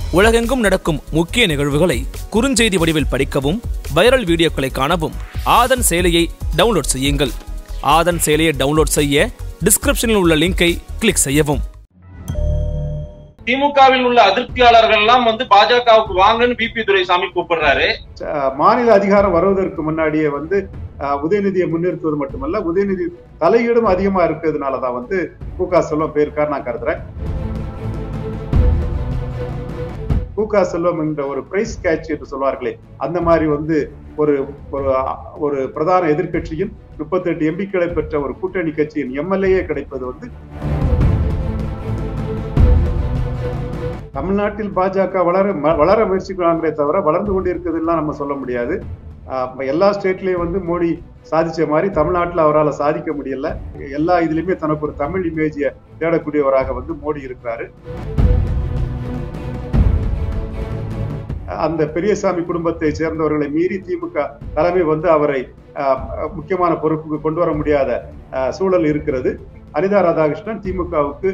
உலகெங்கும் நடக்கும் முக்கிய நிகழ்வுகளை குறுஞ்செய்தி வடிவில் படிக்கவும் வைரல் வீடியோக்களை காணவும் ஆதன் செயலியை டவுன்லோட் செய்யுங்கள் ஆதன் செயலியை டவுன்லோட் செய்ய டிஸ்கிரிப்ஷனில் உள்ள லிங்கை கிளிக் செய்யவும் திமுகவில் உள்ள அதிருப்தியாளர்கள் எல்லாம் வந்து பாஜகவுக்கு வாங்கன்னு பிபி துரைசாமி கூப்பிடுறாரு அஹ் மாநில அதிகாரம் வருவதற்கு முன்னாடியே வந்து அஹ், உதயநிதியை முன்னிறுத்துவது மட்டுமல்ல உதயநிதி தலையீடும் அதிகமா இருக்கிறதுனால தான் வந்து கு க செல்வம் போயிருக்காரு நான் கருதுறேன் கு க செல்வம் என்ற ஒரு பிரைஸ் கேட்ச் என்று சொல்வார்களே அந்த மாதிரி வந்து ஒரு ஒரு ஒரு பிரதான எதிர்க்கட்சியின் முப்பத்தெட்டு எம்பிக்களை பெற்ற ஒரு கூட்டணி கட்சியின் எம்எல்ஏ கிடைப்பது வந்து தமிழ்நாட்டில் பாஜக வளர ம- வளர முயற்சிக்கிறாங்களே தவிர வளர்ந்து கொண்டிருக்கிறதுலாம் நம்ம சொல்ல முடியாது ஆஹ் எல்லா ஸ்டேட்லயும் வந்து மோடி சாதிச்ச மாதிரி தமிழ்நாட்டில் அவரால் சாதிக்க முடியல எல்லா இதுலயுமே தனக்கு ஒரு தமிழ் இமேஜியை தேடக்கூடியவராக வந்து மோடி இருக்கிறாரு அந்த பெரியசாமி குடும்பத்தை சேர்ந்தவர்களை மீறி திமுக தலைமை வந்து அவரை ஆஹ், முக்கியமான பொறுப்புக்கு கொண்டு வர முடியாத ஆஹ், சூழல் இருக்கிறது அனிதா ராதாகிருஷ்ணன் திமுகவுக்கு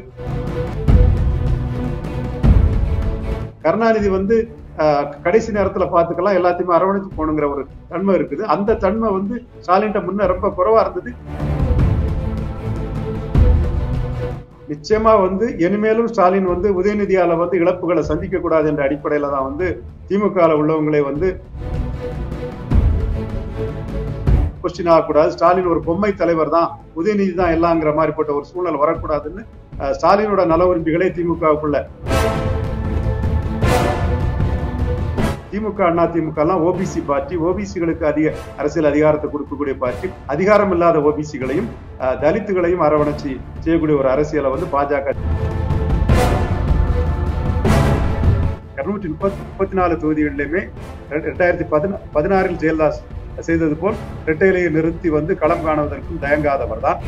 கருணாநிதி வந்து ஆஹ், கடைசி நேரத்துல பாத்துக்கலாம் எல்லாத்தையுமே அரவணைச்சு போகணுங்கிற ஒரு தன்மை இருக்குது அந்த தன்மை வந்து ஸ்டாலின்ட்ட முன்ன ரொம்ப குறைவா இருந்தது நிச்சயமா வந்து இனிமேலும் ஸ்டாலின் வந்து உதயநிதியால வந்து இழப்புகளை சந்திக்க கூடாது என்ற அடிப்படையில தான் வந்து திமுக உள்ளவங்களை வந்து கொஸ்டின் ஆகக்கூடாது ஸ்டாலின் ஒரு பொம்மை தலைவர் தான் உதயநிதி தான் எல்லாங்கிற மாதிரி போட்ட ஒரு சூழல் வரக்கூடாதுன்னு ஆஹ், ஸ்டாலினோட நல விரும்பிகளே திமுகவுக்குள்ள திமுக அண்ணா திமுக எல்லாம் ஓபிசி பார்ட்டி ஓபிசிகளுக்கு அதிக அரசியல் அதிகாரத்தை கொடுக்கக்கூடிய பார்ட்டி அதிகாரம் இல்லாத ஓபிசிகளையும் தலித்துகளையும் அரவணைச்சு செய்யக்கூடிய ஒரு அரசியலை வந்து பாஜக இருநூற்றி முப்பத்தி முப்பத்தி நாலு தொகுதிகளிலுமே ரெ- ரெண்டாயிரத்தி பதினா பதினாறில் ஜெயலலிதா செய்தது போல் இரட்டையிலையை நிறுத்தி வந்து களம் காணுவதற்கும் தயங்காதவர் தான்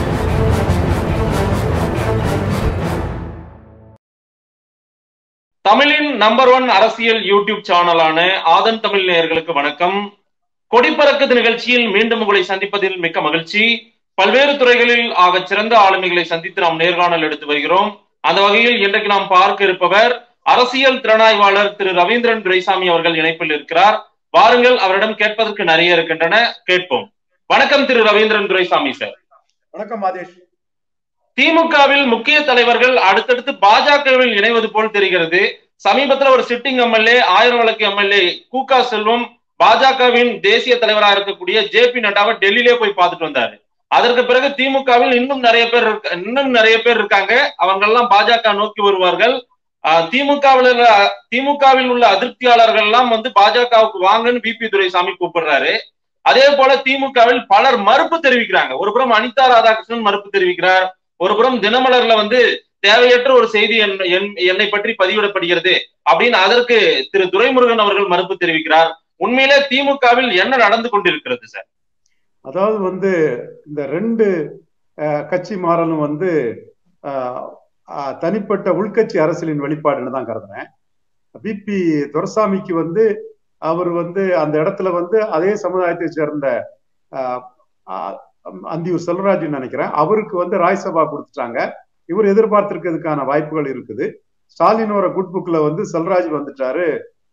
தமிழின் நம்பர் ஒன் அரசியல் யூடியூப் சேனலான ஆதன் தமிழ் நேயர்களுக்கு வணக்கம் கொடிப்பறக்குது நிகழ்ச்சியில் மீண்டும் உங்களை சந்திப்பதில் மிக்க மகிழ்ச்சி பல்வேறு துறைகளில் ஆகச் சிறந்த ஆளுமைகளை சந்தித்து நாம் நேர்காணல் எடுத்து வருகிறோம் அந்த வகையில் இன்றைக்கு நாம் பார்க்க இருப்பவர் அரசியல் திறனாய்வாளர் திரு ரவீந்திரன் துரைசாமி அவர்கள் இணைப்பில் இருக்கிறார் வாருங்கள் அவரிடம் கேட்பதற்கு நிறைய இருக்கின்றன கேட்போம் வணக்கம் திரு ரவீந்திரன் துரைசாமி சார் வணக்கம் மாதேஷ் திமுகவில் முக்கிய தலைவர்கள் அடுத்தடுத்து பாஜகவில் இணைவது போல் தெரிகிறது சமீபத்துல ஒரு சிட்டிங் எம்எல்ஏ ஆயிரம் வழக்கு எம்எல்ஏ கூகா செல்வம் பாஜகவின் தேசிய தலைவராக இருக்கக்கூடிய ஜே பி நட்டாவை டெல்லியிலே போய் பார்த்துட்டு வந்தாரு அதற்கு பிறகு திமுகவில் இன்னும் நிறைய பேர் இருக்க- இன்னும் நிறைய பேர் இருக்காங்க அவங்க எல்லாம் பாஜக நோக்கி வருவார்கள் ஆஹ் திமுகவில் உள்ள திமுகவில் உள்ள அதிருப்தியாளர்கள் எல்லாம் வந்து பாஜகவுக்கு வாங்கன்னு பிபி துரைசாமி கூப்பிடுறாரு அதே போல திமுகவில் பலர் மறுப்பு தெரிவிக்கிறாங்க ஒரு புறம் அனிதா ராதாகிருஷ்ணன் மறுப்பு தெரிவிக்கிறார் ஒரு புறம் தினமலர்ல வந்து தேவையற்ற ஒரு செய்தி என்- என்- என்னை பற்றி பதிவிடப்படுகிறது அப்படின்னு அதற்கு திரு துரைமுருகன் அவர்கள் மறுப்பு தெரிவிக்கிறார் உண்மையிலே திமுகவில் என்ன நடந்து கொண்டிருக்கிறது சார் அதாவது வந்து இந்த ரெண்டு அஹ், கட்சி மாறலும் வந்து அஹ், அஹ், தனிப்பட்ட உள்கட்சி அரசியலின் வெளிப்பாடுன்னு தான் கருதுறேன் பிபி துரசாமிக்கு வந்து அவர் வந்து அந்த இடத்துல வந்து அதே சமுதாயத்தை சேர்ந்த அஹ், அஹ், அந்தியூர் செல்வராஜ் நினைக்கிறேன் அவருக்கு வந்து ராஜ்சபா கொடுத்துட்டாங்க இவர் எதிர்பார்த்திருக்கிறதுக்கான வாய்ப்புகள் இருக்குது ஸ்டாலினோட குட் புக்ல வந்து செல்வராஜ் வந்துட்டாரு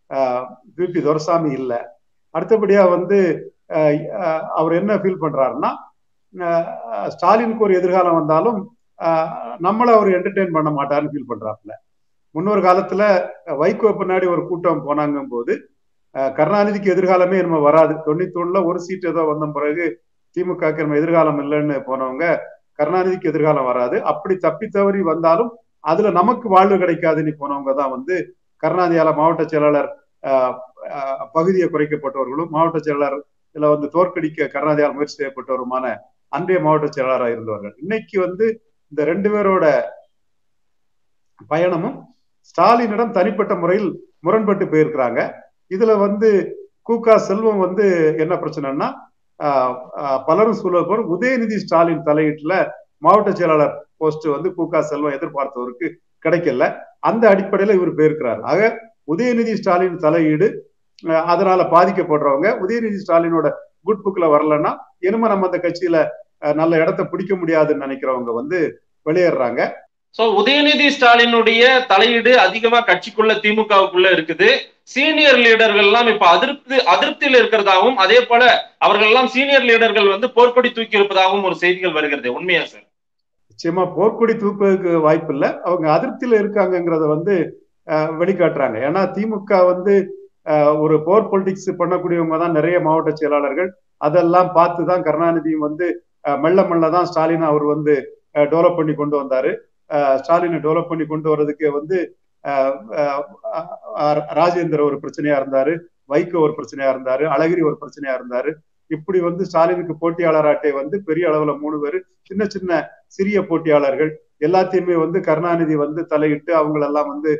பிபி துரசாமி இல்லை அடுத்தபடியா வந்து அஹ், அஹ், அவர் என்ன ஃபீல் பண்றாருன்னா அஹ், ஸ்டாலினுக்கு ஒரு எதிர்காலம் வந்தாலும் அஹ், நம்மள அவர் என்டர்டெயின் பண்ண மாட்டாருன்னு ஃபீல் பண்றாப்புல முன்னொரு காலத்துல வைகோ பின்னாடி ஒரு கூட்டம் போனாங்கும் போது அஹ், கருணாநிதிக்கு எதிர்காலமே நம்ம வராது தொண்ணூத்தொன்னுல ஒரு சீட் ஏதோ வந்த பிறகு திமுகக்கு நம்ம எதிர்காலம் இல்லைன்னு போனவங்க கருணாநிதிக்கு எதிர்காலம் வராது அப்படி தப்பி தவறி வந்தாலும் அதுல நமக்கு வாழ்வு கிடைக்காதுன்னு போனவங்க தான் வந்து கருணாநிதியால மாவட்ட செயலாளர் அஹ், அஹ், பகுதியை குறைக்கப்பட்டவர்களும் மாவட்ட செயலாளர் இதுல வந்து தோற்கடிக்க கருணாநிதியால் முயற்சி செய்யப்பட்டவருமான அன்றைய மாவட்ட செயலாளராக இருந்தவர்கள் இன்னைக்கு வந்து இந்த ரெண்டு பேரோட பயணமும் ஸ்டாலினிடம் தனிப்பட்ட முறையில் முரண்பட்டு போயிருக்கிறாங்க இதுல வந்து கூகா செல்வம் வந்து என்ன பிரச்சனைன்னா ஆஹ், ஆஹ், பலரும் சொல்ல போற உதயநிதி ஸ்டாலின் தலையீட்டுல மாவட்ட செயலாளர் போஸ்ட் வந்து கூகா செல்வம் எதிர்பார்த்தவருக்கு கிடைக்கல அந்த அடிப்படையில இவர் போயிருக்கிறார் ஆக உதயநிதி ஸ்டாலின் தலையீடு அஹ், அதனால பாதிக்கப்படுறவங்க உதயநிதி ஸ்டாலினோட குட் புக்ல வரலன்னா இனிமே நம்ம அந்த கட்சியில அஹ், நல்ல இடத்த பிடிக்க முடியாதுன்னு நினைக்கிறவங்க வந்து வெளியேறாங்க சோ உதயநிதி ஸ்டாலினுடைய தலையீடு அதிகமா கட்சிக்குள்ள திமுகவுக்குள்ள இருக்குது சீனியர் லீடர்கள் எல்லாம் இப்ப அதிருப்தி அதிருப்தியில் இருக்கிறதாகவும் அதே போல அவர்கள் எல்லாம் சீனியர் லீடர்கள் வந்து போர்க்கொடி தூக்கி இருப்பதாகவும் ஒரு செய்திகள் வருகிறது உண்மையா சார் நிச்சயமா போர்க்கொடி தூக்குவதற்கு வாய்ப்பு இல்லை அவங்க அதிருப்தியில இருக்காங்கங்கிறத வந்து வெளிக்காட்டுறாங்க ஏன்னா திமுக வந்து ஒரு போர் பொலிட்டிக்ஸ் பண்ணக்கூடியவங்க தான் நிறைய மாவட்ட செயலாளர்கள் அதெல்லாம் பார்த்து தான் கருணாநிதியும் வந்து மெல்ல மெல்ல தான் ஸ்டாலின் அவர் வந்து டெவலப் பண்ணி கொண்டு வந்தாரு ஸ்டாலினை டெவலப் பண்ணி கொண்டு வர்றதுக்கு வந்து ராஜேந்திர ஒரு பிரச்சனையா இருந்தாரு வைகோ ஒரு பிரச்சனையா இருந்தாரு அழகிரி ஒரு பிரச்சனையா இருந்தாரு இப்படி வந்து ஸ்டாலினுக்கு போட்டியாளராட்டை வந்து பெரிய அளவுல மூணு பேர் சின்ன சின்ன சிறிய போட்டியாளர்கள் எல்லாத்தையுமே வந்து கருணாநிதி வந்து தலையிட்டு அவங்களெல்லாம் வந்து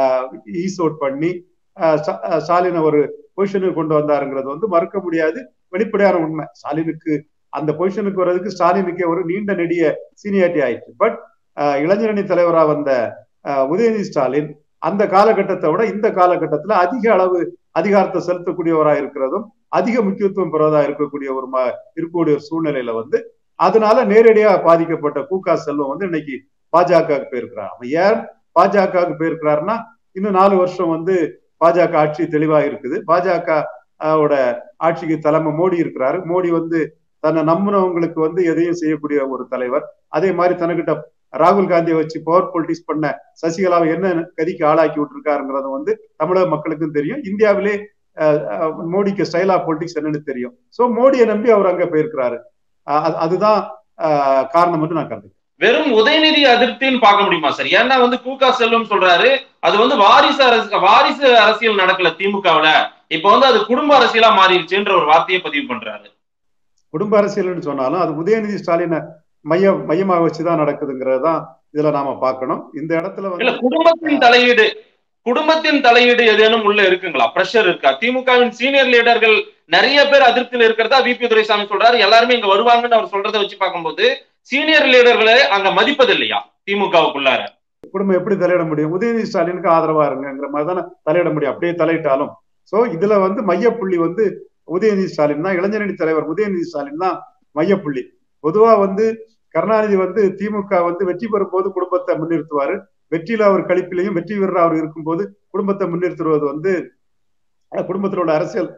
ஈஸ் அவுட் பண்ணி ஸ்டாலினை ஒரு பொசிஷனுக்கு கொண்டு வந்தாருங்கிறது வந்து மறுக்க முடியாது வெளிப்படையான உண்மை ஸ்டாலினுக்கு அந்த பொசிஷனுக்கு வர்றதுக்கு ஸ்டாலினுக்கே ஒரு நீண்ட நெடிய சீனியாரிட்டி ஆயிடுச்சு பட் இளைஞரணி தலைவரா வந்த உதயநிதி ஸ்டாலின் அந்த காலகட்டத்தை விட இந்த காலகட்டத்துல அதிக அளவு அதிகாரத்தை செலுத்தக்கூடியவரா இருக்கிறதும் அதிக முக்கியத்துவம் பெறுவதா இருக்கக்கூடிய ஒரு இருக்கக்கூடிய ஒரு சூழ்நிலையில வந்து அதனால நேரடியா பாதிக்கப்பட்ட கூகா செல்வம் வந்து இன்னைக்கு பாஜகவுக்கு போயிருக்கிறார் அவன் ஏன் பாஜகவுக்கு போயிருக்கிறாருன்னா இன்னும் நாலு வருஷம் வந்து பாஜக ஆட்சி தெளிவா இருக்குது பாஜக ஆட்சிக்கு தலைமை மோடி இருக்கிறாரு மோடி வந்து தன்னை நம்பினவங்களுக்கு வந்து எதையும் செய்யக்கூடிய ஒரு தலைவர் அதே மாதிரி தனக்கிட்ட ராகுல் காந்தியை வச்சு பவர் பொலிட்டிக்ஸ் பண்ண சசிகலாவை என்ன கதிக்கு ஆளாக்கி விட்டுருக்காருங்கிறத வந்து தமிழக மக்களுக்கும் தெரியும் இந்தியாவிலே மோடிக்கு ஸ்டைல் ஆஃப் பொலிட்டிக்ஸ் என்னன்னு தெரியும் சோ மோடியை நம்பி அவர் அங்க போயிருக்கிறாரு அதுதான் காரணம் என்று நான் கருதுகிறேன் வெறும் உதயநிதி அதிருப்தின்னு பார்க்க முடியுமா சார் ஏன்னா வந்து கூகா செல்வம் சொல்றாரு அது வந்து வாரிசு அரசு வாரிசு அரசியல் நடக்கல திமுகவுல இப்ப வந்து அது குடும்ப அரசியலா மாறிடுச்சுன்ற ஒரு வார்த்தையை பதிவு பண்றாரு குடும்ப அரசியல்னு சொன்னாலும் அது உதயநிதி ஸ்டாலினை மைய மையமாக வச்சுதான் நடக்குதுங்கிறது தான் இதுல நாம பார்க்கணும் இந்த இடத்துல இல்ல குடும்பத்தின் தலையீடு குடும்பத்தின் தலையீடு ஏதேனும் உள்ள இருக்குங்களா பிரஷர் இருக்கா திமுகவின் சீனியர் லீடர்கள் நிறைய பேர் அதிருப்தியில் இருக்கிறதா வி பி துரைசாமி சொல்றாரு எல்லாருமே இங்க வருவாங்கன்னு அவர் சொல்றதை வச்சு பார்க்கும்போது சீனியர் லீடர்களை அங்க மதிப்பது இல்லையா திமுகவுக்குள்ளார குடும்பம் எப்படி தலையிட முடியும் உதயநிதி ஸ்டாலினுக்கு ஆதரவா இருங்கிற மாதிரி தானே தலையிட முடியும் அப்படியே தலையிட்டாலும் சோ இதுல வந்து மையப்புள்ளி வந்து உதயநிதி ஸ்டாலின் தான் இளைஞரணி தலைவர் உதயநிதி ஸ்டாலின் தான் மையப்புள்ளி பொதுவா வந்து கருணாநிதி வந்து திமுக வந்து வெற்றி பெறும் போது குடும்பத்தை முன்னிறுத்துவாரு வெற்றியில அவர் கழிப்பிலையும் வெற்றி வீரர் அவர் இருக்கும்போது குடும்பத்தை முன்னிறுத்துவது வந்து குடும்பத்தில் உள்ள அரசியல்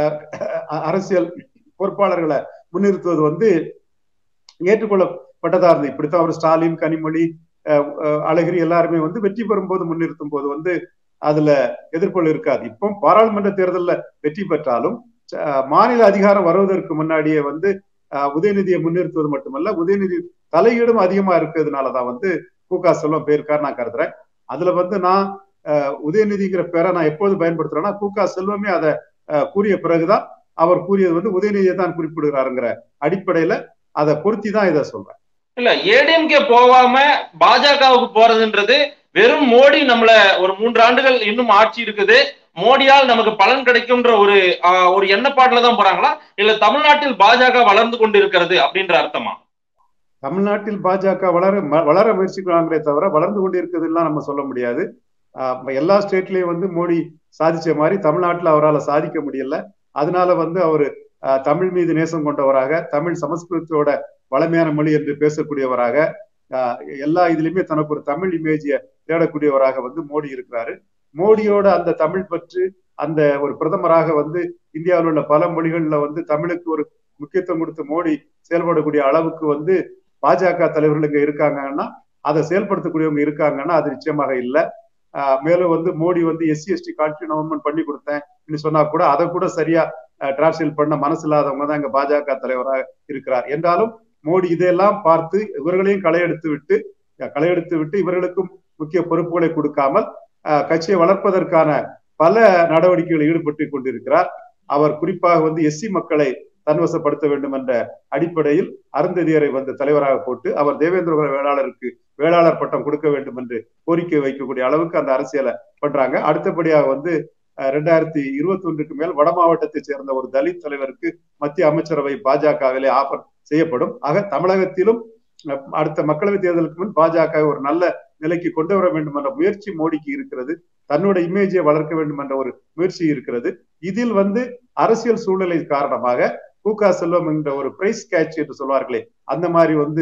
அரசியல் பொறுப்பாளர்களை முன்னிறுத்துவது வந்து ஏற்றுக்கொள்ளப்பட்டதா இருந்தது இப்படித்தான் அவர் ஸ்டாலின் கனிமொழி அழகிரி எல்லாருமே வந்து வெற்றி பெறும் போது முன்னிறுத்தும் போது வந்து அதுல எதிர்கொள்ள இருக்காது இப்போ பாராளுமன்ற தேர்தலில் வெற்றி பெற்றாலும் மாநில அதிகாரம் வருவதற்கு முன்னாடியே வந்து உதயநிதியை முன்னிறுத்துவது மட்டுமல்ல உதயநிதி தலையீடும் அதிகமா இருக்கிறதுனாலதான் வந்து கூகா செல்வம் பேருக்கார் நான் கருதுறேன் அதுல வந்து நான் உதயநிதிங்கிற பேரை நான் எப்போது பயன்படுத்துறேன்னா கூகா செல்வமே அதை கூறிய பிறகுதான் அவர் கூறியது வந்து உதயநிதியை தான் குறிப்பிடுகிறாருங்கிற அடிப்படையில அதை பொருத்தி தான் இதை சொல்றேன் இல்ல ஏடிஎம்கே போகாம பாஜகவுக்கு போறதுன்றது வெறும் மோடி நம்மள ஒரு மூன்று ஆண்டுகள் இன்னும் ஆட்சி இருக்குது மோடியால் நமக்கு பலன் கிடைக்கும்ன்ற ஒரு ஒரு எண்ணப்பாட்டுல தான் போறாங்களா இல்ல தமிழ்நாட்டில் பாஜக வளர்ந்து கொண்டு இருக்கிறது அப்படின்ற அர்த்தமா தமிழ்நாட்டில் பாஜக வளர வளர முயற்சிக்கிறாங்களே தவிர வளர்ந்து கொண்டு இருக்கிறதுலாம் நம்ம சொல்ல முடியாது எல்லா ஸ்டேட்லயும் வந்து மோடி சாதிச்ச மாதிரி தமிழ்நாட்டில் அவரால் சாதிக்க முடியல அதனால வந்து அவர் தமிழ் மீது நேசம் கொண்டவராக தமிழ் சமஸ்கிருதத்தோட வளமையான மொழி என்று பேசக்கூடியவராக எல்லா இதுலயுமே தனக்கு ஒரு தமிழ் இமேஜிய தேடக்கூடியவராக வந்து மோடி இருக்கிறாரு மோடியோட அந்த தமிழ் பற்று அந்த ஒரு பிரதமராக வந்து இந்தியாவில் உள்ள பல மொழிகள்ல வந்து தமிழுக்கு ஒரு முக்கியத்துவம் கொடுத்து மோடி செயல்படக்கூடிய அளவுக்கு வந்து பாஜக தலைவர்களுக்கு இருக்காங்கன்னா அதை செயல்படுத்தக்கூடியவங்க இருக்காங்கன்னா அது நிச்சயமாக இல்லை மேலும் வந்து மோடி வந்து எஸ்சி எஸ்டி கான்ஸ்டியூன் பண்ணி கொடுத்தேன் சொன்னா கூட அதை கூட சரியா டிரான்ஸ்லேட் பண்ண மனசு இல்லாதவங்க தான் இங்க பாஜக தலைவராக இருக்கிறார் என்றாலும் மோடி இதையெல்லாம் பார்த்து இவர்களையும் களையெடுத்து விட்டு களையெடுத்து விட்டு இவர்களுக்கும் முக்கிய பொறுப்புகளை கொடுக்காமல் கட்சியை வளர்ப்பதற்கான பல நடவடிக்கைகளில் ஈடுபட்டு கொண்டிருக்கிறார் அவர் குறிப்பாக வந்து எஸ்சி மக்களை தன்வசப்படுத்த வேண்டும் என்ற அடிப்படையில் அருந்ததியரை வந்து தலைவராக போட்டு அவர் தேவேந்திர வேளாளருக்கு வேளாளர் பட்டம் கொடுக்க வேண்டும் என்று கோரிக்கை வைக்கக்கூடிய அளவுக்கு அந்த அரசியலை பண்றாங்க அடுத்தபடியாக வந்து ரெண்டாயிரத்தி இருபத்தி ஒன்றுக்கு மேல் வட மாவட்டத்தை சேர்ந்த ஒரு தலித் தலைவருக்கு மத்திய அமைச்சரவை பாஜகவிலே ஆஃபர் செய்யப்படும் ஆக தமிழகத்திலும் அடுத்த மக்களவை தேர்தலுக்கு முன் பாஜக ஒரு நல்ல நிலைக்கு கொண்டு வர வேண்டும் என்ற முயற்சி மோடிக்கு இருக்கிறது தன்னோட இமேஜை வளர்க்க வேண்டும் என்ற ஒரு முயற்சி இருக்கிறது இதில் வந்து அரசியல் சூழ்நிலை காரணமாக கூகா செல்வம் என்ற ஒரு பிரைஸ் கேட்ச் என்று சொல்வார்களே அந்த மாதிரி வந்து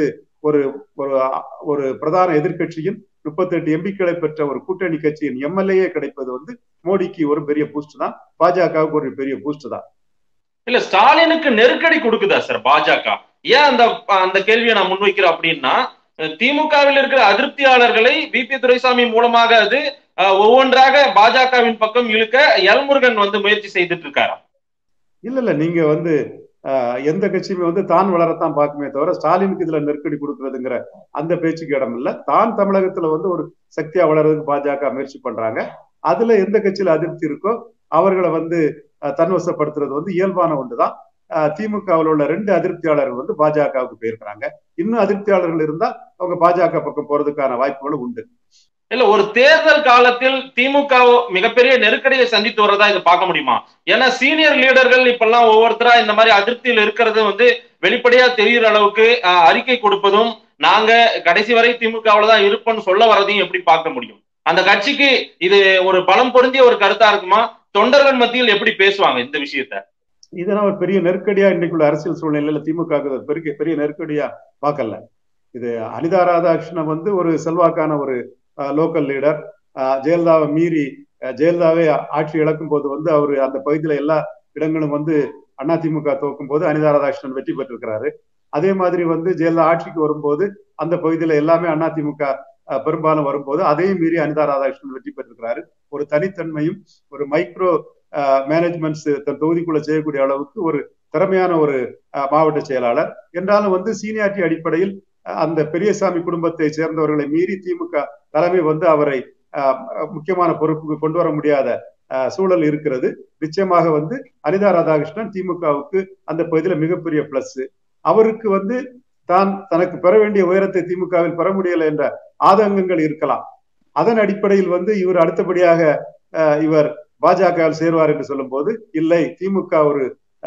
ஒரு ஒரு ஒரு பிரதான எதிர்க்கட்சியின் முப்பத்தெட்டு எம்பிக்களை பெற்ற ஒரு கூட்டணி கட்சியின் எம்எல்ஏ கிடைப்பது வந்து மோடிக்கு ஒரு பெரிய பூஸ்ட் தான் பாஜகவுக்கு ஒரு பெரிய பூஸ்ட் தான் இல்ல ஸ்டாலினுக்கு நெருக்கடி கொடுக்குதா சார் பாஜக ஏன் அந்த அந்த கேள்வியை நான் முன்வைக்கிறேன் அப்படின்னா திமுகவில் இருக்கிற அதிருப்தியாளர்களை பிபி துரைசாமி மூலமாக அது ஒவ்வொன்றாக பாஜகவின் பக்கம் இழுக்க எல்முருகன் வந்து முயற்சி செய்துட்டு இருக்காரா இல்ல இல்ல நீங்க வந்து எந்த கட்சியுமே வந்து தான் வளரத்தான் பார்க்குமே தவிர ஸ்டாலினுக்கு இதுல நெருக்கடி கொடுக்கறதுங்கிற அந்த பேச்சுக்கு இடம் இல்ல தான் தமிழகத்துல வந்து ஒரு சக்தியா வளர்றதுக்கு பாஜக முயற்சி பண்றாங்க அதுல எந்த கட்சியில அதிருப்தி இருக்கோ அவர்களை வந்து தன்வசப்படுத்துறது வந்து இயல்பான ஒன்றுதான் திமுகவில் உள்ள ரெண்டு அதிருப்தியாளர்கள் வந்து பாஜகவுக்கு போயிருக்கிறாங்க இன்னும் அதிருப்தியாளர்கள் இருந்தா அவங்க பாஜக பக்கம் போறதுக்கான வாய்ப்புகளும் உண்டு இல்ல ஒரு தேர்தல் காலத்தில் திமுக மிகப்பெரிய நெருக்கடியை சந்தித்து வரதா இதை பார்க்க முடியுமா ஏன்னா சீனியர் லீடர்கள் இப்பெல்லாம் ஒவ்வொருத்தரா இந்த மாதிரி அதிருப்தியில் இருக்கிறது வந்து வெளிப்படையா தெரிகிற அளவுக்கு அறிக்கை கொடுப்பதும் நாங்க கடைசி வரை திமுகவில் தான் இருப்போம்னு சொல்ல வரதையும் எப்படி பார்க்க முடியும் அந்த கட்சிக்கு இது ஒரு பலம் பொருந்திய ஒரு கருத்தா இருக்குமா தொண்டர்கள் மத்தியில் எப்படி பேசுவாங்க இந்த விஷயத்த இதெல்லாம் ஒரு பெரிய நெருக்கடியா இன்னைக்குள்ள அரசியல் சூழ்நிலையில திமுக பெரிய பெரிய நெருக்கடியா பார்க்கல இது அனிதா ராதாகிருஷ்ணன் வந்து ஒரு செல்வாக்கான ஒரு லோக்கல் லீடர் ஜெயலலிதாவை மீறி ஜெயலலிதாவே ஆட்சி இழக்கும் போது வந்து அவர் அந்த பகுதியில எல்லா இடங்களும் வந்து அதிமுக தோக்கும் போது அனிதா ராதாகிருஷ்ணன் வெற்றி பெற்றிருக்கிறாரு அதே மாதிரி வந்து ஜெயலலிதா ஆட்சிக்கு வரும்போது அந்த பகுதியில எல்லாமே அதிமுக பெரும்பாலும் வரும்போது அதையும் மீறி அனிதா ராதாகிருஷ்ணன் வெற்றி பெற்றிருக்கிறாரு ஒரு தனித்தன்மையும் ஒரு மைக்ரோ மேனேஜ்மெண்ட்ஸ் தன் தொகுதிக்குள்ள செய்யக்கூடிய அளவுக்கு ஒரு திறமையான ஒரு மாவட்ட செயலாளர் என்றாலும் வந்து சீனியாரிட்டி அடிப்படையில் அந்த பெரியசாமி குடும்பத்தை சேர்ந்தவர்களை மீறி திமுக தலைமை வந்து அவரை முக்கியமான பொறுப்புக்கு கொண்டு வர முடியாத சூழல் இருக்கிறது நிச்சயமாக வந்து அனிதா ராதாகிருஷ்ணன் திமுகவுக்கு அந்த பகுதியில மிகப்பெரிய பிளஸ் அவருக்கு வந்து தான் தனக்கு பெற வேண்டிய உயரத்தை திமுகவில் பெற முடியல என்ற ஆதங்கங்கள் இருக்கலாம் அதன் அடிப்படையில் வந்து இவர் அடுத்தபடியாக இவர் பாஜகவில் சேருவார் என்று சொல்லும் போது இல்லை திமுக ஒரு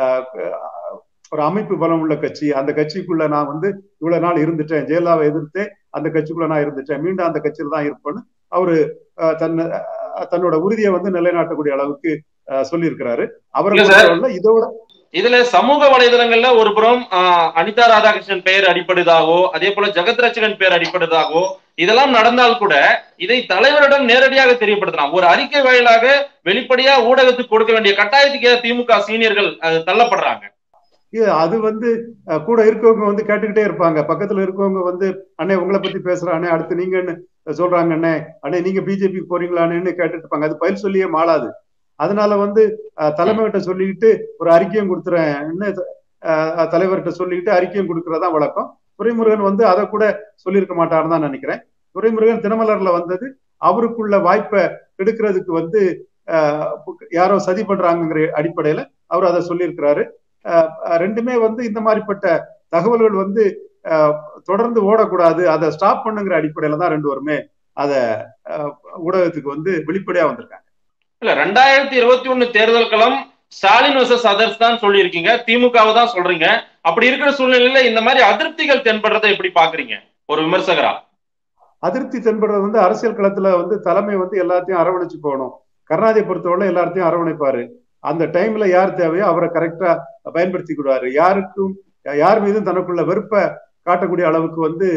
ஒரு அமைப்பு பலம் உள்ள கட்சி அந்த கட்சிக்குள்ள நான் வந்து இவ்வளவு நாள் இருந்துட்டேன் ஜெயலலிதாவை எதிர்த்தேன் அந்த கட்சிக்குள்ள நான் இருந்துட்டேன் மீண்டும் அந்த கட்சியில தான் இருப்பேன்னு அவரு தன் தன்னோட உறுதியை வந்து நிலைநாட்டக்கூடிய அளவுக்கு சொல்லியிருக்கிறாரு அவர்கள் இதோட இதுல சமூக வலைதளங்கள்ல ஒரு புறம் அனிதா ராதாகிருஷ்ணன் பெயர் அடிப்படுதாகவோ அதே போல ஜெகத் ரட்சகன் பெயர் அடிப்படுதாகவோ இதெல்லாம் நடந்தால் கூட இதை தலைவரிடம் நேரடியாக தெரியப்படுத்தலாம் ஒரு அறிக்கை வாயிலாக வெளிப்படையா ஊடகத்துக்கு கொடுக்க வேண்டிய கட்டாயத்துக்கு திமுக சீனியர்கள் தள்ளப்படுறாங்க அது வந்து கூட இருக்கவங்க வந்து கேட்டுக்கிட்டே இருப்பாங்க பக்கத்துல இருக்கவங்க வந்து அண்ணே உங்களை பத்தி பேசுறானே அடுத்து நீங்கன்னு சொல்றாங்க அண்ணே அண்ணே நீங்க பிஜேபி போறீங்களான்னு கேட்டுட்டு இருப்பாங்க அது பயில் சொல்லியே மாளாது அதனால வந்து தலைமைகிட்ட சொல்லிக்கிட்டு ஒரு அறிக்கையும் கொடுத்துறேன்னு தலைவர்கிட்ட சொல்லிக்கிட்டு அறிக்கையும் கொடுக்கறதா வழக்கம் துரைமுருகன் வந்து அதை கூட சொல்லியிருக்க மாட்டாருன்னு தான் நினைக்கிறேன் துரைமுருகன் தினமலர்ல வந்தது அவருக்குள்ள வாய்ப்பை எடுக்கிறதுக்கு வந்து யாரோ சதி பண்றாங்கிற அடிப்படையில அவர் அதை சொல்லியிருக்கிறாரு ரெண்டுமே வந்து இந்த மாதிரிப்பட்ட தகவல்கள் வந்து தொடர்ந்து ஓடக்கூடாது அதை ஸ்டாப் பண்ணுங்கிற அடிப்படையில தான் ரெண்டு வருமே அதை ஊடகத்துக்கு வந்து வெளிப்படையா வந்திருக்காங்க இல்ல ரெண்டாயிரத்தி இருபத்தி ஒண்ணு தேர்தல் களம் ஸ்டாலின் வர்சஸ் அதர்ஸ் தான் சொல்லியிருக்கீங்க திமுகவை தான் சொல்றீங்க அப்படி இருக்கிற சூழ்நிலையில இந்த மாதிரி அதிருப்திகள் தென்படுறதை எப்படி பாக்குறீங்க ஒரு விமர்சகரா அதிருப்தி தென்படுறது வந்து அரசியல் களத்துல வந்து தலைமை வந்து எல்லாத்தையும் அரவணைச்சு போகணும் கருணாநிதியை பொறுத்தவரை எல்லாத்தையும் அரவணைப்பாரு அந்த டைம்ல யார் தேவையோ அவரை கரெக்டா பயன்படுத்திக்கிடுவாரு யாருக்கும் யார் மீதும் தனக்குள்ள வெறுப்பை காட்டக்கூடிய அளவுக்கு வந்து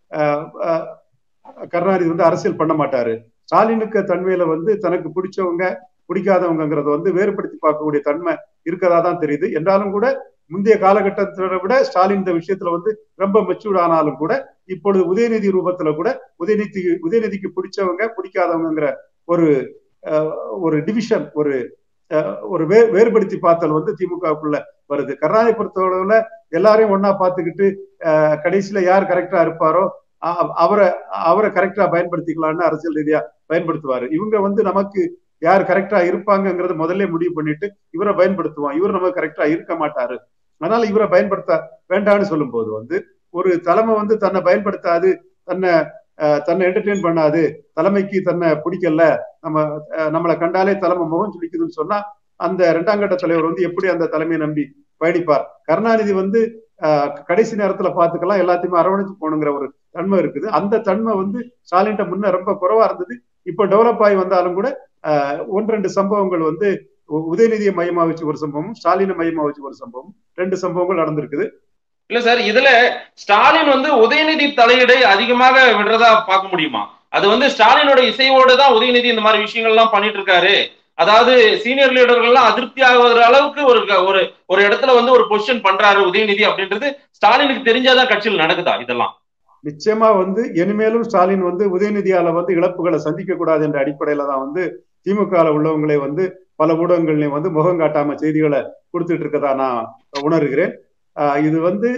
கருணாநிதி வந்து அரசியல் பண்ண மாட்டாரு ஸ்டாலினுக்கு தன்மையில வந்து தனக்கு பிடிச்சவங்க பிடிக்காதவங்கிறத வந்து வேறுபடுத்தி பார்க்கக்கூடிய தன்மை இருக்கதா தான் தெரியுது என்றாலும் கூட முந்தைய காலகட்டத்தை விட ஸ்டாலின் இந்த விஷயத்துல வந்து ரொம்ப மெச்சூர்ட் ஆனாலும் கூட இப்பொழுது உதயநிதி ரூபத்துல கூட உதயநிதி உதயநிதிக்கு பிடிச்சவங்க பிடிக்காதவங்கிற ஒரு ஒரு டிவிஷன் ஒரு ஒரு வே வேறுபடுத்தி பார்த்தல் வந்து திமுகவுக்குள்ள வருது கருணாநிதி பொறுத்தளவுல எல்லாரையும் ஒன்னா பார்த்துக்கிட்டு கடைசியில யார் கரெக்டா இருப்பாரோ அவரை அவரை கரெக்டா பயன்படுத்திக்கலாம்னு அரசியல் ரீதியா பயன்படுத்துவாரு இவங்க வந்து நமக்கு யார் கரெக்டா இருப்பாங்கிறத முதல்ல முடிவு பண்ணிட்டு இவரை பயன்படுத்துவோம் இவர் நமக்கு கரெக்டா இருக்க மாட்டாரு அதனால இவரை பயன்படுத்த வேண்டாம்னு சொல்லும் போது வந்து ஒரு தலைமை வந்து தன்னை பயன்படுத்தாது தன்னை தன்னை என்டர்டெயின் பண்ணாது தலைமைக்கு தன்னை பிடிக்கல நம்ம நம்மளை கண்டாலே தலைமை முகம் சுழிக்குதுன்னு சொன்னா அந்த இரண்டாம் கட்ட தலைவர் வந்து எப்படி அந்த தலைமையை நம்பி பயணிப்பார் கருணாநிதி வந்து கடைசி நேரத்துல பாத்துக்கலாம் எல்லாத்தையுமே அரவணைச்சு போகணுங்கிற ஒரு தன்மை இருக்குது அந்த தன்மை வந்து ஸ்டாலின்ட்ட முன்ன ரொம்ப குறைவா இருந்தது இப்ப டெவலப் ஆகி வந்தாலும் கூட ஒன்று ரெண்டு சம்பவங்கள் வந்து உதயநிதியை மையமா வச்சு ஒரு சம்பவம் ஸ்டாலினை மையமா வச்சு ஒரு சம்பவம் ரெண்டு சம்பவங்கள் நடந்திருக்குது இல்ல சார் இதுல ஸ்டாலின் வந்து உதயநிதி தலையீடை அதிகமாக விடுறதா பார்க்க முடியுமா அது வந்து ஸ்டாலினோட இசையோடு தான் உதயநிதி இந்த மாதிரி விஷயங்கள் எல்லாம் பண்ணிட்டு இருக்காரு அதாவது சீனியர் லீடர்கள்லாம் அதிருப்தி ஆகுற அளவுக்கு ஒரு ஒரு ஒரு இடத்துல வந்து ஒரு பொசிஷன் பண்றாரு உதயநிதி அப்படின்றது ஸ்டாலினுக்கு தெரிஞ்சாதான் கட்சியில் நடக்குதா இதெல்லாம் நிச்சயமா வந்து இனிமேலும் ஸ்டாலின் வந்து உதயநிதியால வந்து இழப்புகளை சந்திக்க கூடாது என்ற அடிப்படையில தான் வந்து திமுக உள்ளவங்களே வந்து பல ஊடகங்கள்லயும் வந்து முகம் காட்டாம செய்திகளை கொடுத்துட்டு இருக்கதா நான் உணர்கிறேன் இது வந்து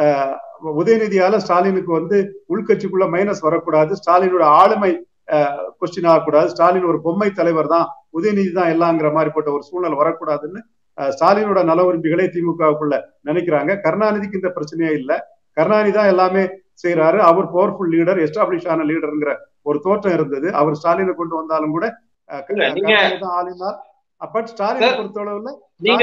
உதயநிதியால ஸ்டாலினுக்கு வந்து உள்கட்சிக்குள்ள மைனஸ் வரக்கூடாது ஸ்டாலினோட ஆளுமை கொஸ்டின் ஆகக்கூடாது ஸ்டாலின் ஒரு பொம்மை தலைவர் தான் உதயநிதி தான் எல்லாங்கிற மாதிரி போட்ட ஒரு சூழ்நிலை வரக்கூடாதுன்னு ஸ்டாலினோட நல உரிமைகளே திமுகவுக்குள்ள நினைக்கிறாங்க கருணாநிதிக்கு இந்த பிரச்சனையே இல்லை கருணாநிதி தான் எல்லாமே செய்யறாரு அவர் பவர்ஃபுல் லீடர் எஸ்டாப்ளிஷ் ஆன லீடருங்கிற ஒரு தோற்றம் இருந்தது அவர் ஸ்டாலினை கொண்டு வந்தாலும் கூட ஆளினார் பட் ஸ்டாலினை பொறுத்தளவுல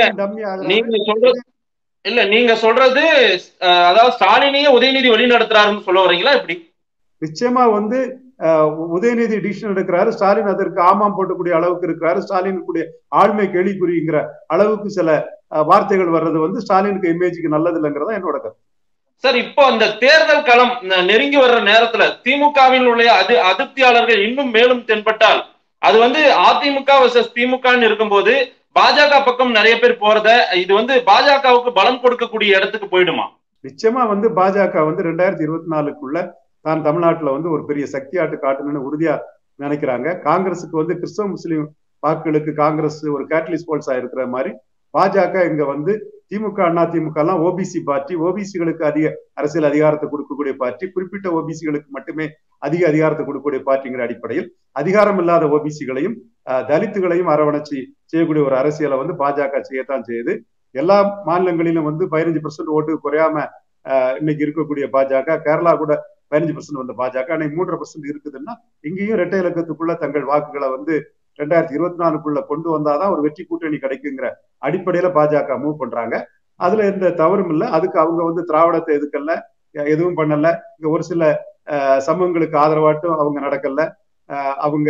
நீங்க சொல்றது இல்ல நீங்க சொல்றது அதாவது ஸ்டாலினையே உதயநிதி வழி நடத்துறாருன்னு சொல்ல வரீங்களா இப்படி நிச்சயமா வந்து உதயநிதி டிசிஷன் எடுக்கிறாரு ஸ்டாலின் அதற்கு ஆமாம் போட்டக்கூடிய அளவுக்கு இருக்கிறாரு ஸ்டாலின் கூடிய ஆழ்மை கேள்விக்குறிங்கிற அளவுக்கு சில வார்த்தைகள் வர்றது வந்து ஸ்டாலினுக்கு இமேஜுக்கு நல்லது இல்லைங்கிறதா என்னோட கருத்து சார் இப்போ இந்த தேர்தல் களம் நெருங்கி வர்ற நேரத்துல திமுகவில் உள்ள அது அதிருப்தியாளர்கள் இன்னும் மேலும் தென்பட்டால் அது வந்து அதிமுக வர்சஸ் திமுகன்னு இருக்கும்போது பாஜக பக்கம் நிறைய பேர் போறத இது வந்து பாஜகவுக்கு பலம் கொடுக்கக்கூடிய இடத்துக்கு போயிடுமா நிச்சயமா வந்து பாஜக வந்து ரெண்டாயிரத்தி இருபத்தி நாலுக்குள்ள தான் தமிழ்நாட்டுல வந்து ஒரு பெரிய சக்தியாட்டு காட்டணும்னு உறுதியா நினைக்கிறாங்க காங்கிரஸுக்கு வந்து கிறிஸ்தவ முஸ்லீம் வாக்குகளுக்கு காங்கிரஸ் ஒரு கேட்டலிஸ்ட் போல்ஸா இருக்கிற மாதிரி பாஜக இங்க வந்து திமுக அண்ணா திமுக எல்லாம் ஓபிசி பார்ட்டி ஓபிசிகளுக்கு அதிக அரசியல் அதிகாரத்தை கொடுக்கக்கூடிய பார்ட்டி குறிப்பிட்ட ஓபிசிகளுக்கு மட்டுமே அதிக அதிகாரத்தை கொடுக்கக்கூடிய பார்ட்டிங்கிற அடிப்படையில் அதிகாரம் இல்லாத ஓபிசிகளையும் தலித்துகளையும் அரவணைச்சு செய்யக்கூடிய ஒரு அரசியலை வந்து பாஜக செய்யத்தான் செய்யுது எல்லா மாநிலங்களிலும் வந்து பதினஞ்சு பர்சன்ட் ஓட்டு குறையாம இன்னைக்கு இருக்கக்கூடிய பாஜக கேரளா கூட பதினஞ்சு பர்சன்ட் வந்த பாஜக இன்னைக்கு மூன்றரை பர்சன்ட் இருக்குதுன்னா இங்கேயும் இரட்டை இலக்கத்துக்குள்ள தங்கள் வாக்குகளை வந்து ரெண்டாயிரத்தி இருபத்தி நாலுக்குள்ள கொண்டு வந்தாதான் ஒரு வெற்றி கூட்டணி கிடைக்குங்கிற அடிப்படையில பாஜக மூவ் பண்றாங்க அதுல எந்த தவறும் இல்லை அதுக்கு அவங்க வந்து திராவிடத்தை எதுக்கல்ல எதுவும் பண்ணல இங்க ஒரு சில சமூகங்களுக்கு ஆதரவாட்டும் அவங்க நடக்கல அவங்க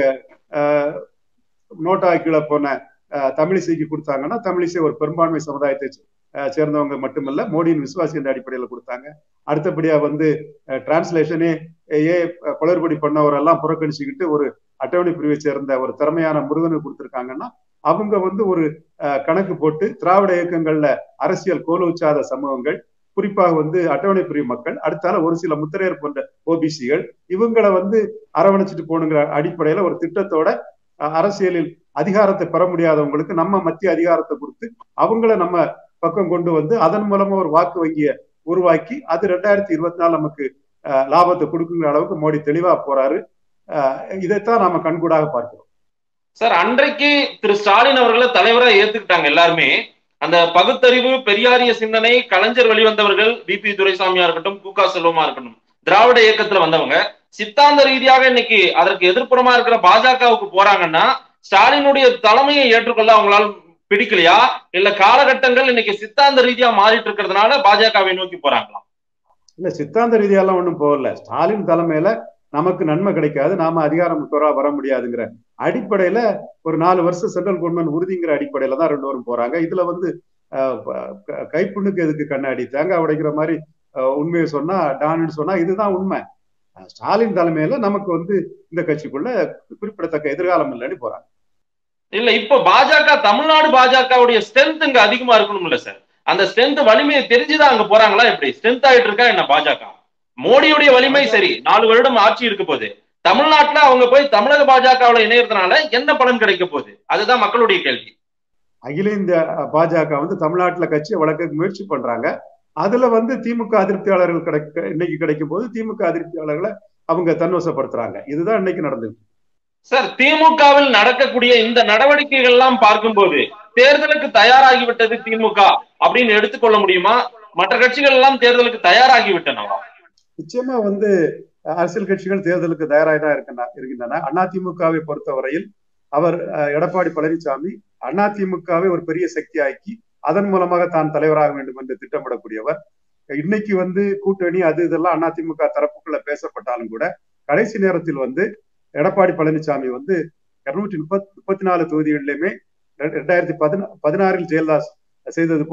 நோட்டா கீழே போன தமிழிசைக்கு கொடுத்தாங்கன்னா தமிழிசை ஒரு பெரும்பான்மை சமுதாயத்தை சேர்ந்தவங்க மட்டுமல்ல மோடியின் விசுவாசி என்ற அடிப்படையில் கொடுத்தாங்க அடுத்தபடியா வந்து டிரான்ஸ்லேஷனே ஏ குளறுபடி பண்ணவரெல்லாம் புறக்கணிச்சுக்கிட்டு ஒரு அட்டவணை பிரிவை சேர்ந்த ஒரு திறமையான முருகனை கொடுத்திருக்காங்கன்னா அவங்க வந்து ஒரு கணக்கு போட்டு திராவிட இயக்கங்கள்ல அரசியல் கோலோச்சாத சமூகங்கள் குறிப்பாக வந்து அட்டவணை பிரிவு மக்கள் அடுத்தால ஒரு சில முத்திரையர் போன்ற ஓபிசிகள் இவங்களை வந்து அரவணைச்சிட்டு போகணுங்கிற அடிப்படையில ஒரு திட்டத்தோட அரசியலில் அதிகாரத்தை பெற முடியாதவங்களுக்கு நம்ம மத்திய அதிகாரத்தை கொடுத்து அவங்கள நம்ம பக்கம் கொண்டு வந்து அதன் மூலமா ஒரு வாக்கு வங்கியை உருவாக்கி அது ரெண்டாயிரத்தி இருபத்தி நாலு நமக்கு லாபத்தை கொடுக்குங்கிற அளவுக்கு மோடி தெளிவா போறாரு இதைத்தான் நாம கண்கூடாக பார்க்கிறோம் சார் அன்றைக்கு திரு ஸ்டாலின் அவர்களை தலைவரா ஏத்துக்கிட்டாங்க எல்லாருமே அந்த பகுத்தறிவு பெரியாரிய சிந்தனை கலைஞர் வெளிவந்தவர்கள் பி பி துரைசாமியா இருக்கட்டும் கூகா செல்வமா இருக்கட்டும் திராவிட இயக்கத்துல வந்தவங்க சித்தாந்த ரீதியாக இன்னைக்கு அதற்கு எதிர்ப்புறமா இருக்கிற பாஜகவுக்கு போறாங்கன்னா ஸ்டாலினுடைய தலைமையை ஏற்றுக்கொள்ள அவங்களால பிடிக்கலையா இல்ல காலகட்டங்கள் இன்னைக்கு சித்தாந்த ரீதியா மாறிட்டு இருக்கிறதுனால பாஜகவை நோக்கி போறாங்களா இல்ல சித்தாந்த ரீதியெல்லாம் ஒண்ணும் போகல ஸ்டாலின் தலைமையில நமக்கு நன்மை கிடைக்காது நாம அதிகாரம் வர முடியாதுங்கிற அடிப்படையில ஒரு நாலு வருஷம் சென்ட்ரல் கவர்மெண்ட் உறுதிங்கிற அடிப்படையில தான் ரெண்டு பேரும் போறாங்க இதுல வந்து கைப்புண்ணுக்கு எதுக்கு கண்ணாடி தேங்காய் உடைக்கிற மாதிரி உண்மையை சொன்னா டான்னு சொன்னா இதுதான் உண்மை ஸ்டாலின் தலைமையில நமக்கு வந்து இந்த கட்சிக்குள்ள குறிப்பிடத்தக்க எதிர்காலம் இல்லைன்னு போறாங்க இல்ல இப்ப பாஜக தமிழ்நாடு பாஜகவுடைய ஸ்ட்ரென்த் இங்க அதிகமா இருக்கணும்ல சார் அந்த ஸ்ட்ரென்த் வலிமையை தெரிஞ்சுதான் அங்க போறாங்களா எப்படி ஸ்ட்ரென்த் ஆயிட்டு இருக்கா என்ன பாஜக மோடியுடைய வலிமை சரி நாலு வருடம் ஆட்சி இருக்க போகுது தமிழ்நாட்டுல அவங்க போய் தமிழக பாஜகவுல இணையறதுனால என்ன பலன் கிடைக்க போகுது அதுதான் மக்களுடைய கேள்வி அகில இந்திய பாஜக வந்து தமிழ்நாட்டுல கட்சியை வளர்க்க முயற்சி பண்றாங்க அதுல வந்து திமுக அதிருப்தியாளர்கள் கிடைக்க இன்னைக்கு கிடைக்கும் போது திமுக அதிருப்தியாளர்களை அவங்க தன்வசப்படுத்துறாங்க இதுதான் இன்னைக்கு நடந்தது சார் திமுகவில் நடக்கக்கூடிய இந்த நடவடிக்கைகள் எல்லாம் பார்க்கும்போது தேர்தலுக்கு தயாராகிவிட்டது திமுக அப்படின்னு எடுத்துக்கொள்ள முடியுமா மற்ற கட்சிகள் எல்லாம் தேர்தலுக்கு தயாராகி விட்டனவா நிச்சயமா வந்து அரசியல் கட்சிகள் தேர்தலுக்கு தயாராக தான் இருக்கின்றன அதிமுகவை பொறுத்தவரையில் அவர் எடப்பாடி பழனிசாமி அதிமுகவை ஒரு பெரிய சக்தி ஆக்கி அதன் மூலமாக தான் தலைவராக வேண்டும் என்று திட்டமிடக்கூடியவர் இன்னைக்கு வந்து கூட்டணி அது இதெல்லாம் அதிமுக தரப்புக்குள்ள பேசப்பட்டாலும் கூட கடைசி நேரத்தில் வந்து எடப்பாடி பழனிசாமி வந்து இருநூற்றி முப்பத்தி முப்பத்தி நாலு தொகுதிகளிலுமே ரெண்டாயிரத்தி பதினா பதினாறில் ஜெயலலிதா செய்தது போல்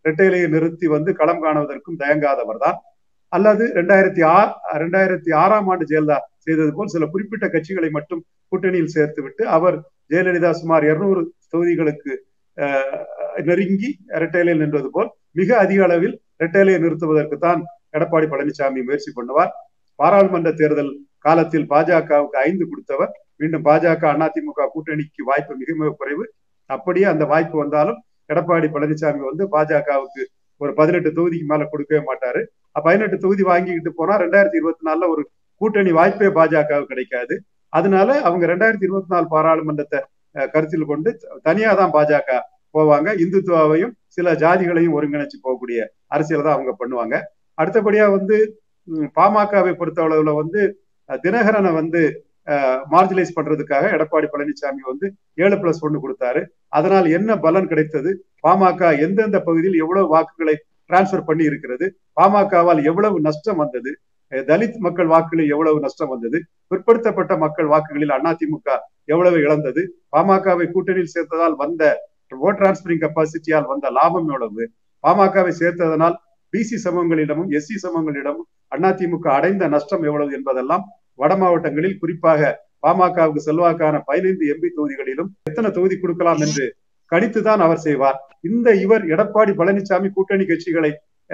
இரட்டையிலையை நிறுத்தி வந்து களம் காணுவதற்கும் தயங்காதவர் தான் அல்லது ரெண்டாயிரத்தி ஆறு ரெண்டாயிரத்தி ஆறாம் ஆண்டு ஜெயலலிதா செய்தது போல் சில குறிப்பிட்ட கட்சிகளை மட்டும் கூட்டணியில் சேர்த்து விட்டு அவர் ஜெயலலிதா சுமார் இருநூறு தொகுதிகளுக்கு நெருங்கி இரட்டையிலையில் நின்றது போல் மிக அதிக அளவில் இரட்டையிலையை நிறுத்துவதற்கு தான் எடப்பாடி பழனிசாமி முயற்சி பண்ணுவார் பாராளுமன்ற தேர்தல் காலத்தில் பாஜகவுக்கு ஐந்து கொடுத்தவர் மீண்டும் பாஜக அதிமுக கூட்டணிக்கு வாய்ப்பு மிக மிக குறைவு அப்படியே அந்த வாய்ப்பு வந்தாலும் எடப்பாடி பழனிசாமி வந்து பாஜகவுக்கு ஒரு பதினெட்டு தொகுதிக்கு மேல கொடுக்கவே மாட்டாரு பதினெட்டு தொகுதி வாங்கிக்கிட்டு போனா ரெண்டாயிரத்தி இருபத்தி நாலுல ஒரு கூட்டணி வாய்ப்பே பாஜகவுக்கு கிடைக்காது அதனால அவங்க ரெண்டாயிரத்தி இருபத்தி நாலு பாராளுமன்றத்தை கருத்தில் கொண்டு தனியா தான் பாஜக போவாங்க இந்துத்துவாவையும் சில ஜாதிகளையும் ஒருங்கிணைச்சு போகக்கூடிய அரசியல் தான் அவங்க பண்ணுவாங்க அடுத்தபடியா வந்து பாமகவை பொறுத்த அளவுல வந்து தினகரனை வந்து மார்ஜினைஸ் பண்றதுக்காக எடப்பாடி பழனிசாமி வந்து ஏழு பிளஸ் ஒன்னு கொடுத்தாரு அதனால் என்ன பலன் கிடைத்தது பாமக எந்தெந்த பகுதியில் எவ்வளவு வாக்குகளை டிரான்ஸ்பர் பண்ணி இருக்கிறது பாமகவால் எவ்வளவு நஷ்டம் வந்தது தலித் மக்கள் வாக்குகளில் எவ்வளவு நஷ்டம் வந்தது பிற்படுத்தப்பட்ட மக்கள் வாக்குகளில் அதிமுக எவ்வளவு இழந்தது பாமகவை கூட்டணியில் சேர்த்ததால் வந்த ஓட் டிரான்ஸ்பரிங் கெப்பாசிட்டியால் வந்த லாபம் எவ்வளவு பாமகவை சேர்த்ததனால் பிசி சமூகங்களிடமும் எஸ்சி சமூகங்களிடமும் அதிமுக அடைந்த நஷ்டம் எவ்வளவு என்பதெல்லாம் வட மாவட்டங்களில் குறிப்பாக பாமகவுக்கு செல்வாக்கான பதினைந்து எம்பி தொகுதிகளிலும் எத்தனை தொகுதி கொடுக்கலாம் என்று கணித்துதான் அவர் செய்வார் இந்த இவர் எடப்பாடி பழனிசாமி கூட்டணி கட்சிகளை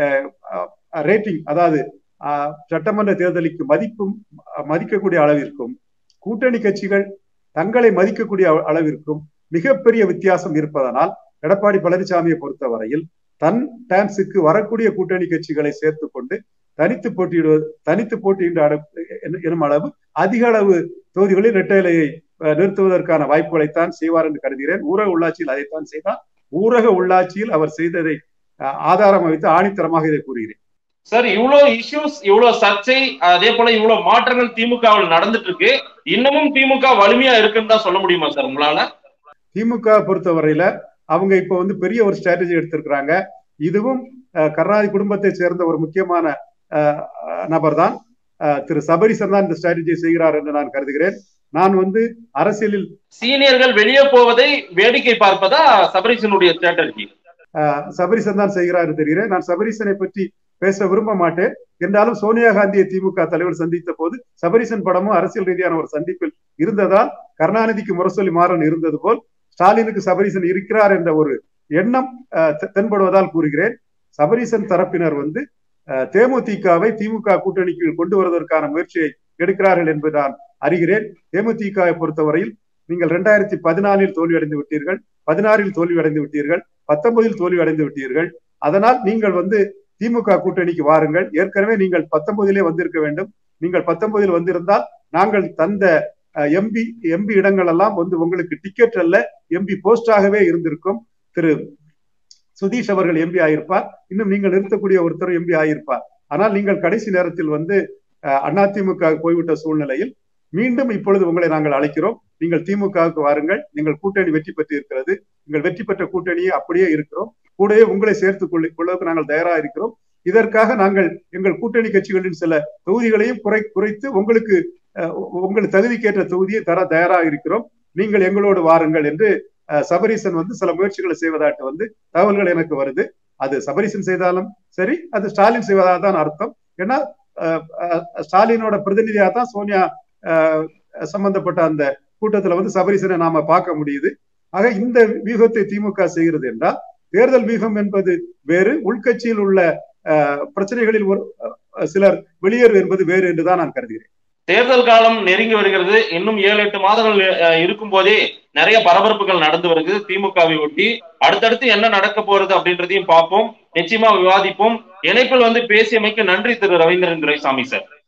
ரேட்டிங் அதாவது சட்டமன்ற தேர்தலுக்கு மதிப்பும் மதிக்கக்கூடிய அளவிற்கும் கூட்டணி கட்சிகள் தங்களை மதிக்கக்கூடிய அளவிற்கும் மிகப்பெரிய வித்தியாசம் இருப்பதனால் எடப்பாடி பழனிசாமியை பொறுத்தவரையில் தன் டான்ஸுக்கு வரக்கூடிய கூட்டணி கட்சிகளை சேர்த்து கொண்டு தனித்து போட்டியிடுவது தனித்து போட்டியின்ற எனும் அளவு அதிக அளவு தொகுதிகளில் இரட்டையிலையை நிறுத்துவதற்கான வாய்ப்புகளைத்தான் செய்வார் என்று கருதுகிறேன் ஊரக உள்ளாட்சியில் அதைத்தான் செய்தார் ஊரக உள்ளாட்சியில் அவர் செய்ததை ஆதாரம் வைத்து ஆணித்தரமாக இதை கூறுகிறேன் சார் இவ்வளவு இஷ்யூஸ் இவ்வளவு சர்ச்சை அதே போல இவ்வளவு மாற்றங்கள் திமுகவில் நடந்துட்டு இருக்கு இன்னமும் திமுக வலிமையா இருக்குன்னு தான் சொல்ல முடியுமா சார் உங்களால திமுக பொறுத்தவரையில அவங்க இப்ப வந்து பெரிய ஒரு ஸ்ட்ராட்டஜி எடுத்திருக்கிறாங்க இதுவும் கருணாநிதி குடும்பத்தை சேர்ந்த ஒரு முக்கியமான நபர் தான் திரு சபரிசன் தான் இந்த ஸ்ட்ராட்டஜியை செய்கிறார் என்று நான் கருதுகிறேன் நான் வந்து அரசியலில் சீனியர்கள் வெளியே போவதை வேடிக்கை பார்ப்பதா சபரிசனுடைய ஸ்ட்ராட்டஜி சபரிசன் தான் செய்கிறார் என்று தெரிகிறேன் நான் சபரிசனை பற்றி பேச விரும்ப மாட்டேன் என்றாலும் சோனியா காந்தியை திமுக தலைவர் சந்தித்த போது சபரிசன் படமும் அரசியல் ரீதியான ஒரு சந்திப்பில் இருந்ததால் கருணாநிதிக்கு முரசொலி மாறன் இருந்தது போல் ஸ்டாலினுக்கு சபரிசன் இருக்கிறார் என்ற ஒரு எண்ணம் தென்படுவதால் கூறுகிறேன் சபரிசன் தரப்பினர் வந்து தேமுதிகவை திமுக கூட்டணிக்கு கொண்டு வருவதற்கான முயற்சியை எடுக்கிறார்கள் என்று நான் அறிகிறேன் தேமுதிகவை பொறுத்தவரையில் நீங்கள் இரண்டாயிரத்தி பதினாலில் தோல்வி அடைந்து விட்டீர்கள் பதினாறில் தோல்வி அடைந்து விட்டீர்கள் பத்தொன்பதில் தோல்வி அடைந்து விட்டீர்கள் அதனால் நீங்கள் வந்து திமுக கூட்டணிக்கு வாருங்கள் ஏற்கனவே நீங்கள் பத்தொன்பதிலே வந்திருக்க வேண்டும் நீங்கள் பத்தொன்பதில் வந்திருந்தால் நாங்கள் தந்த எம்பி எம்பி இடங்கள் எல்லாம் வந்து உங்களுக்கு டிக்கெட் அல்ல எம்பி போஸ்டாகவே இருந்திருக்கும் திரு சுதீஷ் அவர்கள் எம்பி ஆயிருப்பார் இன்னும் நீங்கள் நிறுத்தக்கூடிய ஒருத்தர் எம்பி ஆயிருப்பார் ஆனால் நீங்கள் கடைசி நேரத்தில் வந்து அதிமுக போய்விட்ட சூழ்நிலையில் மீண்டும் இப்பொழுது உங்களை நாங்கள் அழைக்கிறோம் நீங்கள் திமுகவுக்கு வாருங்கள் நீங்கள் கூட்டணி வெற்றி பெற்று இருக்கிறது நீங்கள் வெற்றி பெற்ற கூட்டணியே அப்படியே இருக்கிறோம் கூடவே உங்களை சேர்த்துக் கொள்வதற்கு நாங்கள் தயாராக இருக்கிறோம் இதற்காக நாங்கள் எங்கள் கூட்டணி கட்சிகளின் சில தொகுதிகளையும் குறை குறைத்து உங்களுக்கு உங்கள் தகுதிக்கேற்ற தொகுதியை தர தயாராக இருக்கிறோம் நீங்கள் எங்களோடு வாருங்கள் என்று சபரீசன் வந்து சில முயற்சிகளை செய்வதாட்டு வந்து தகவல்கள் எனக்கு வருது அது சபரீசன் செய்தாலும் சரி அது ஸ்டாலின் செய்வதாக தான் அர்த்தம் ஏன்னா ஸ்டாலினோட பிரதிநிதியாக தான் சோனியா சம்பந்தப்பட்ட அந்த கூட்டத்துல வந்து சபரீசனை நாம பார்க்க முடியுது ஆக இந்த வியூகத்தை திமுக செய்கிறது என்றால் தேர்தல் வியூகம் என்பது வேறு உள்கட்சியில் உள்ள பிரச்சனைகளில் ஒரு சிலர் வெளியேறு என்பது வேறு என்றுதான் நான் கருதுகிறேன் தேர்தல் காலம் நெருங்கி வருகிறது இன்னும் ஏழு எட்டு மாதங்கள் இருக்கும் போதே நிறைய பரபரப்புகள் நடந்து வருகிறது திமுகவை ஒட்டி அடுத்தடுத்து என்ன நடக்க போறது அப்படின்றதையும் பார்ப்போம் நிச்சயமா விவாதிப்போம் இணைப்பில் வந்து பேசியமைக்கு நன்றி திரு ரவீந்திரன் துரைசாமி சார்